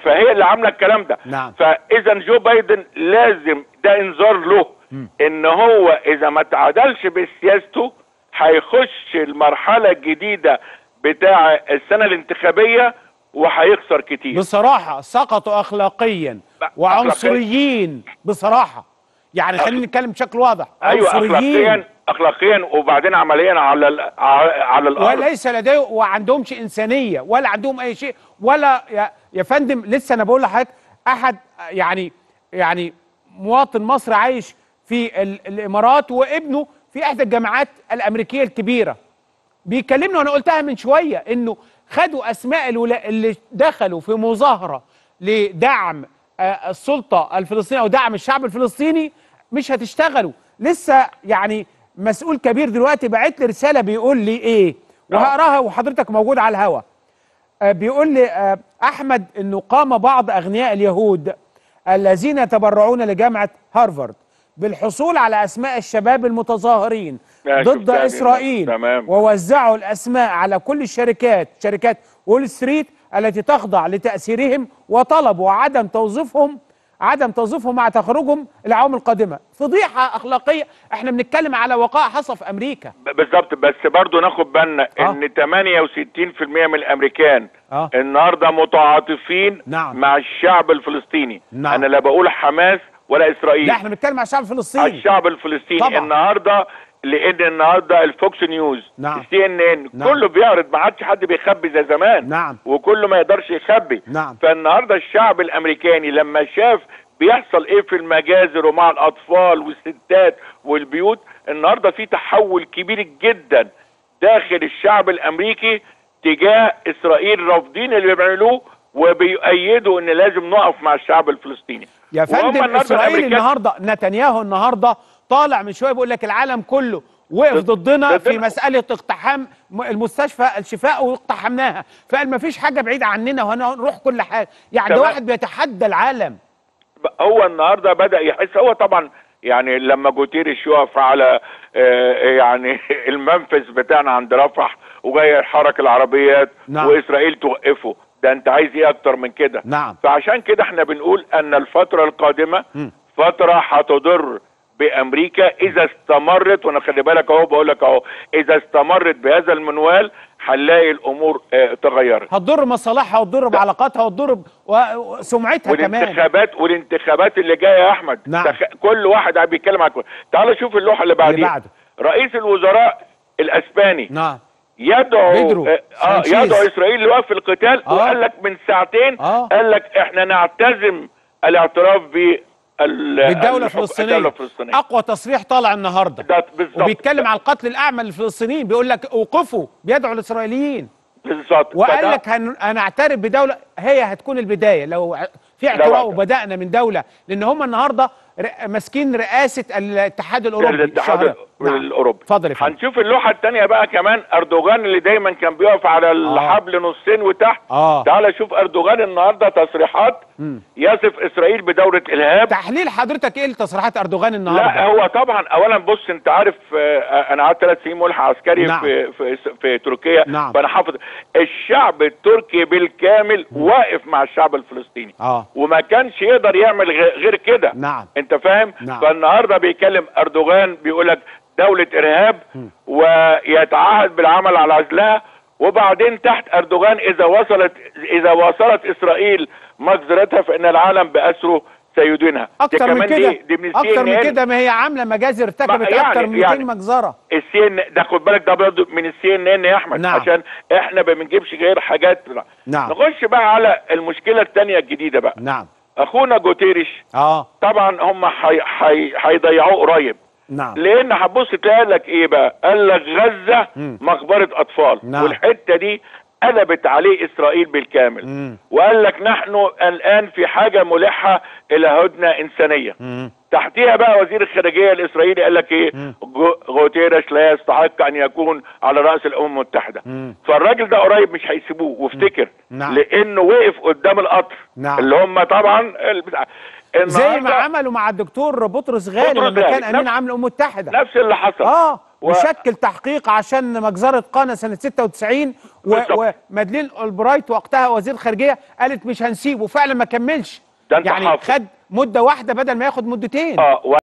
فهي اللي عامله الكلام ده نعم. فاذا جو بايدن لازم ده انذار له ان هو اذا ما تعادلش بسياسته هيخش المرحله الجديده بتاع السنه الانتخابيه وهيخسر كتير بصراحه سقطوا اخلاقيا لا، وعنصريين بصراحه يعني خلينا نتكلم بشكل واضح ايوه اخلاقيا اخلاقيا وبعدين عمليا على ال- ع- على الارض وليس لديهم وعندهمش انسانيه ولا عندهم اي شيء ولا يا, يا فندم لسه انا بقول لحضرتك احد يعني يعني مواطن مصري عايش في ال الامارات وابنه في احدى الجامعات الامريكيه الكبيره بيكلمني وانا قلتها من شويه انه خدوا اسماء الولا... اللي دخلوا في مظاهره لدعم آه، السلطه الفلسطينيه او دعم الشعب الفلسطيني مش هتشتغلوا لسه يعني مسؤول كبير دلوقتي بعت لي رساله بيقول لي ايه وهقراها وحضرتك موجود على الهوا آه، بيقول لي آه، احمد انه قام بعض اغنياء اليهود الذين يتبرعون لجامعه هارفارد بالحصول على اسماء الشباب المتظاهرين آه، ضد شفتها دي. اسرائيل تمام. ووزعوا الاسماء على كل الشركات شركات وول ستريت التي تخضع لتاثيرهم وطلبوا عدم توظيفهم عدم توظيفهم مع تخرجهم العوام القادمه فضيحه اخلاقيه احنا بنتكلم على وقائع حصل في امريكا ب- بالظبط بس برضو ناخد بالنا آه. ان 68% من الامريكان آه. النهارده متعاطفين نعم. مع الشعب الفلسطيني نعم. انا لا بقول حماس ولا اسرائيل لا احنا بنتكلم على الشعب الفلسطيني الشعب الفلسطيني طبعا. النهارده لان النهارده الفوكس نيوز نعم. السي ان ان نعم. كله بيعرض ما عادش حد بيخبي زي زمان نعم. وكله ما يقدرش يخبي نعم. فالنهارده الشعب الامريكاني لما شاف بيحصل ايه في المجازر ومع الاطفال والستات والبيوت النهارده في تحول كبير جدا داخل الشعب الامريكي تجاه اسرائيل رافضين اللي بيعملوه وبيؤيدوا ان لازم نقف مع الشعب الفلسطيني يا وهم فندم النهاردة اسرائيل الأمريكان- النهارده نتنياهو النهارده طالع من شويه بيقول لك العالم كله وقف ضد- ضدنا في ضدنا. مساله اقتحام م- المستشفى الشفاء واقتحمناها فقال ما فيش حاجه بعيده عننا وهنروح كل حاجه يعني ده تمام. واحد بيتحدى العالم هو النهارده بدا يحس هو طبعا يعني لما جوتيريش يقف على آه، يعني المنفذ بتاعنا عند رفح وجاي يحرك العربيات نعم. واسرائيل توقفه ده انت عايز ايه اكتر من كده نعم. فعشان كده احنا بنقول ان الفتره القادمه فتره هتضر بامريكا اذا استمرت وانا خلي بالك اهو بقول لك اهو اذا استمرت بهذا المنوال هنلاقي الامور آه، تغيرت هتضر مصالحها وتضر بعلاقاتها وتضر ب- و- وسمعتها كمان والانتخابات والانتخابات اللي جايه يا احمد نعم. تخ... كل واحد قاعد بيتكلم عن كل تعال شوف اللوحه اللي بعديها بعده. رئيس الوزراء الاسباني نعم يدعو بيدرو اه آه، سانشيز. يدعو اسرائيل لوقف القتال آه. وقال لك من ساعتين آه. قال لك احنا نعتزم الاعتراف بال بالدولة الحك- الفلسطينية الدولة الفلسطينية أقوى تصريح طالع النهاردة ده بالظبط وبيتكلم على القتل الأعمى للفلسطينيين بيقول لك اوقفوا بيدعو الإسرائيليين بالظبط وقال فده- لك هن... هنعترف بدولة هي هتكون البداية لو ع- في اعتراف واحدة. وبدأنا من دولة لأن هم النهاردة ر... ماسكين رئاسة الاتحاد الأوروبي الاتحاد شهر- نعم. الاوروبي اتفضل يا فندم هنشوف اللوحه الثانيه بقى كمان اردوغان اللي دايما كان بيقف على الحبل نصين وتحت آه. تعال شوف اردوغان النهارده تصريحات يصف اسرائيل بدوله ارهاب تحليل حضرتك ايه لتصريحات أردوغان لا النهاردة هو طبعا اولا بص انت عارف آه، انا قعدت ثلاث سنين ملحق عسكري نعم. في في في تركيا نعم. فانا حافظ الشعب التركي بالكامل واقف مع الشعب الفلسطيني آه. وما كانش يقدر يعمل غ- غير كده نعم. انت فاهم نعم. فالنهارده بيكلم اردوغان بيقول لك دوله ارهاب ويتعهد بالعمل على عزلها وبعدين تحت اردوغان اذا وصلت اذا وصلت اسرائيل مجزرتها فان العالم باسره سيدينها دي أكتر من كمان كده دي, دي من أكتر من CNN. كده ما هي عاملة مجازر ارتكبت ما- يعني- أكتر من 200 يعني. مجزرة السي ان ده خد بالك ده برضه من السي ان ان يا احمد نعم. عشان احنا ما بنجيبش غير حاجات نعم. نخش بقى على المشكله الثانيه الجديده بقى نعم اخونا جوتيريش اه طبعا هم حي- حي- هيضيعوه قريب نعم لان هتبص تلاقي لك ايه بقى قال لك غزه مقبره اطفال نعم. والحته دي قلبت عليه اسرائيل بالكامل مم. وقال لك نحن الان في حاجه ملحه الى هدنه انسانيه مم. تحتيها بقى وزير الخارجيه الاسرائيلي قال لك ايه جو- غوتيريش لا يستحق ان يكون على راس الامم المتحده مم. فالراجل ده قريب مش هيسيبوه وافتكر نعم. لانه وقف قدام القطر نعم. اللي هم طبعا البتاع. زي ما النهاردة عملوا مع الدكتور بطرس غالي بطرس لما كان غالي. امين نفس- عام الامم المتحده نفس اللي حصل اه و- وشكل تحقيق عشان مجزره قانا سنه 96 و- بالظبط. ومادلين البرايت وقتها وزير خارجيه قالت مش هنسيبه فعلا ما كملش ده أنت يعني حافظ. خد مده واحده بدل ما ياخد مدتين اه